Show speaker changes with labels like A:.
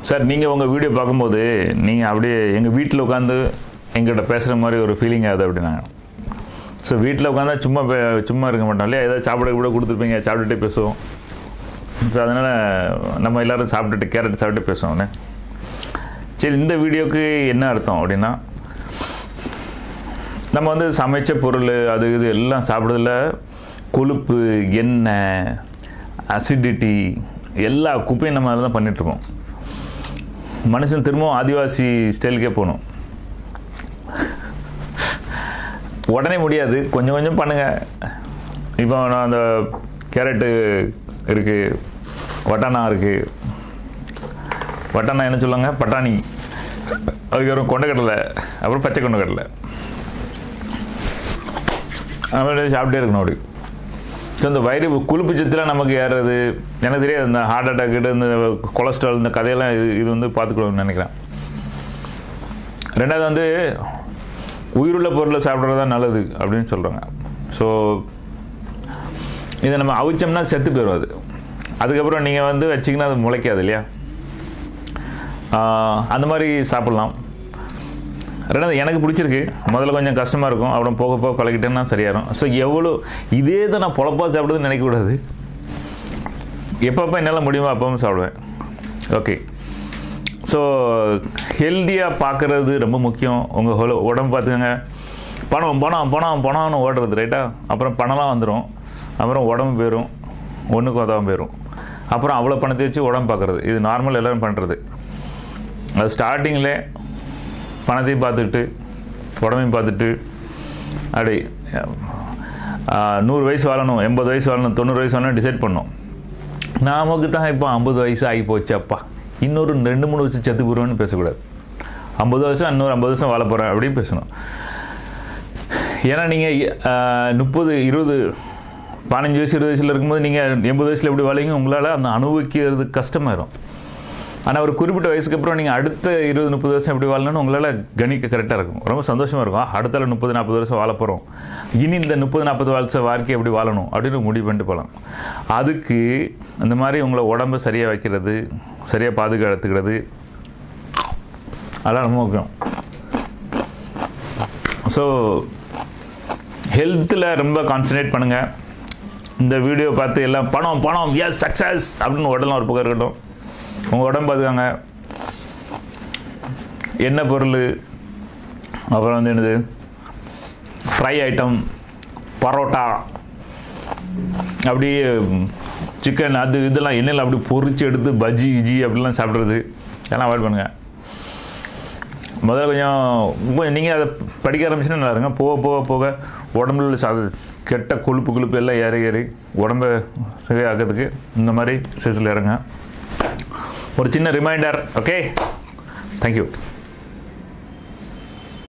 A: sir நீங்கள் உங்கள் video பார்க்கும்போது நீங்கள் அப்படியே எங்கள் வீட்டில் உட்காந்து எங்கிட்ட பேசுகிற மாதிரி ஒரு ஃபீலிங் ஆகுது அப்படின்னாங்க ஸோ வீட்டில் உட்காந்தா சும்மா பே- சும்மா இருக்க மாட்டோம் இல்லையா ஏதாவது சாப்பிட கூட கொடுத்துருப்பீங்க சாப்பிட்டுட்டே பேசுவோம் ஸோ அதனால் நம்ம எல்லோரும் சாப்பிட்டுட்டு கேரட் சாப்பிட்டு பேசுவோம்ண்ணே சரி இந்த வீடியோக்கு என்ன அர்த்தம் அப்படின்னா நம்ம வந்து சமைச்ச பொருள் அது இது எல்லாம் சாப்பிட்றதுல கொழுப்பு எண்ணெய் அசிடிட்டி எல்லா குப்பையும் நம்ம அதில் தான் பண்ணிகிட்ருக்கோம் மனுஷன் திரும்பவும் ஆதிவாசி ஸ்டைலுக்கே போகணும் உடனே முடியாது கொஞ்சம் கொஞ்சம் பண்ணுங்கள் இப்போ நான் அந்த கேரட்டு இருக்குது வட்டானா இருக்குது வட்டானா என்ன சொல்லுவாங்க பட்டாணி அதுக்கப்புறம் கொண்டக்கடலை அப்புறம் பச்சை கொண்டக்கடலை அப்புறம் சாப்பிட்டே இருக்கணும் அப்படி ஸோ இந்த வயிறு கொழுப்பு சத்துலாம் நமக்கு ஏறுறது எனக்கு தெரியாது இந்த ஹார்ட் அட்டாக் இந்த கொலஸ்ட்ரால் இந்த கதையெல்லாம் இது இது வந்து பார்த்துக்கணும்னு நினைக்கிறேன் ரெண்டாவது வந்து உயிருள்ள பொருளை சாப்பிட்றது தான் நல்லது அப்படின்னு சொல்கிறாங்க ஸோ இதை நம்ம அவிச்சோம்னா செத்து போயிடும் அது அதுக்கப்புறம் நீங்கள் வந்து வச்சிங்கன்னா அது முளைக்காது இல்லையா ஆஹ் அந்த மாதிரி சாப்பிட்லாம் ரெண்டாவது எனக்கு பிடிச்சிருக்கு முதல்ல கொஞ்சம் கஷ்டமாக இருக்கும் அப்புறம் போக போக பழகிட்டேன்னா சரியாயிரும் ஸோ எவ்வளோ இதே தான் நான் பொழப்பா சாப்பிடுதுன்னு நினைக்கக்கூடாது எப்பப்போ என்னால் முடியுமோ அப்பவும் சாப்பிடுவேன் ஓகே ஸோ ஹெல்த்தியாக பார்க்குறது ரொம்ப முக்கியம் உங்கள் உடம்பு பார்த்துக்கோங்க பணம் பணம் பணம் பணம்னு ஓடுறது ரைட்டா அப்புறம் பணம்லாம் வந்துடும் அப்புறம் உடம்பு போயிடும் ஒன்றுக்கு உதவாம போயிடும் அப்புறம் அவ்வளோ பணத்தை வச்சு உடம்பு பார்க்குறது இது நார்மல் எல்லோரும் பண்ணுறது அது ஸ்டார்டிங்கில் பணத்தையும் பார்த்துட்டு உடம்பையும் பார்த்துட்டு அப்படி ஆ, நூறு வயசு வாழணும் எண்பது வயசு வாழணும் தொண்ணூறு வயசு வாழணும் டிசைட் பண்ணோம் நமக்கு தான் இப்போ ஐம்பது வயசு ஆகி போச்சு அப்பா இன்னொரு ரெண்டு மூணு வருஷம் செத்து போடுவேன்னு பேசக்கூடாது ஐம்பது வருஷம் இன்னொரு ஐம்பது வருஷம் வாழ போகிறேன் அப்படின்னு பேசணும் ஏன்னா நீங்கள் முப்பது இருபது பதினஞ்சு வயசு இருபது வயசில் இருக்கும்போது நீங்கள் எண்பது வயசில் எப்படி வாழீங்க உங்களால் அந்த அனுபவிக்கிறது கஷ்டமாயிரும் ஆனால் ஒரு குறிப்பிட்ட வயசுக்கு அப்புறம் நீங்கள் அடுத்த இருபது முப்பது வருஷம் எப்படி வாழணும்னு உங்களால் கணிக்க கரெக்டாக இருக்கும் ரொம்ப சந்தோஷமாக இருக்கும் ஆ, அடுத்தால முப்பது நாற்பது வருஷம் வாழ போகிறோம் இனி இந்த முப்பது நாற்பது வருஷம் வாழ்க்கை எப்படி வாழணும் அப்படின்னு முடிவு பண்ணிட்டு போகலாம் அதுக்கு இந்த மாதிரி உங்களை உடம்பை சரியாக வைக்கிறது சரியாக பாதுகாத்துக்கிறது அதெல்லாம் ரொம்ப முக்கியம் ஸோ ஹெல்த்தில் ரொம்ப கான்சன்ட்ரேட் பண்ணுங்கள் இந்த வீடியோ பார்த்து எல்லாம் பணம் பணம் எஸ் சக்ஸஸ் அப்படின்னு உடலாம் ஒரு பக்கம் இருக்கட்டும் உங்கள் உடம்பு பார்த்துக்காங்க எண்ணெய் பொருள் அப்புறம் வந்து என்னது ஃப்ரை ஐட்டம் பரோட்டா அப்படியே சிக்கன் அது இதெல்லாம் எண்ணெயில் அப்படி பொரிச்சு எடுத்து பஜ்ஜி கிஜி அப்படிலாம் சாப்பிட்றது இதெல்லாம் அவாய்ட் பண்ணுங்கள் முதல்ல கொஞ்சம் நீங்கள் அதை படிக்க ஆரம்பிச்சுன்னா நல்லா இருங்க போக போக போக உடம்புல உள்ள சத கெட்ட கொழுப்பு கொழுப்பு எல்லாம் ஏறி ஏறி உடம்பை சரியாக்கிறதுக்கு இந்த மாதிரி சைஸில் இறங்க ஒரு சின்ன ரிமைண்டர் ஓகே தேங்க்யூ